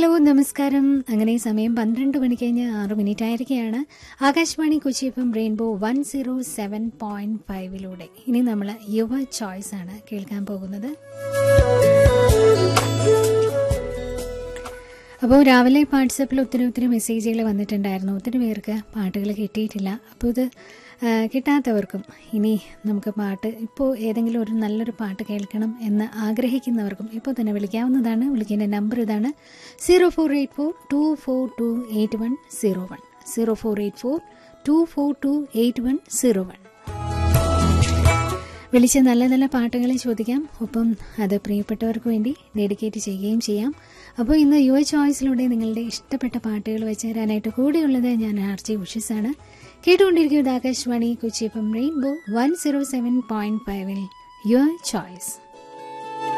നമസ്കാരം അങ്ങനെ സമയം പന്ത്രണ്ട് മണി കഴിഞ്ഞ് ആറ് മിനിറ്റ് ആയിരിക്കുകയാണ് Akashvani Kochi F M rainbow one zero seven point ഫൈവിലൂടെ ഇനി നമ്മൾ യുവ ചോയ്സ് ആണ് കേൾക്കാൻ പോകുന്നത് അപ്പോൾ രാവിലെ വാട്സപ്പിൽ ഒത്തിരി ഒത്തിരി മെസ്സേജുകൾ വന്നിട്ടുണ്ടായിരുന്നു ഒത്തിരി പേർക്ക് പാട്ടുകൾ കിട്ടിയിട്ടില്ല അപ്പോൾ ഇത് ആ, കിട്ടാത്തവർക്കും ഇനി നമുക്ക് പാട്ട് ഇപ്പോൾ ഏതെങ്കിലും ഒരു നല്ലൊരു പാട്ട് കേൾക്കണം എന്ന് ആഗ്രഹിക്കുന്നവർക്കും ഇപ്പോൾ തന്നെ വിളിക്കാവുന്നതാണ് വിളിക്കേണ്ട നമ്പർ ഇതാണ് zero four eight four two four two eight one zero one zero four eight four two four two eight one zero one വിളിച്ച് നല്ല നല്ല പാട്ടുകൾ ചോദിക്കാം ഒപ്പം അത് പ്രിയപ്പെട്ടവർക്ക് വേണ്ടി ഡെഡിക്കേറ്റ് ചെയ്യുകയും ചെയ്യാം അപ്പോൾ ഇന്ന് യുവ ചോയ്സിലൂടെ നിങ്ങളുടെ ഇഷ്ടപ്പെട്ട പാട്ടുകൾ വെച്ച് തരാനായിട്ട് കൂടെയുള്ളത് ഞാൻ ആർ ജെ ഉഷസാണ് കേട്ടുകൊണ്ടിരിക്കുന്നത് Akashvani Kochi F M rainbow one zero seven point ഫൈവിൽ യുവർ ചോയ്സ്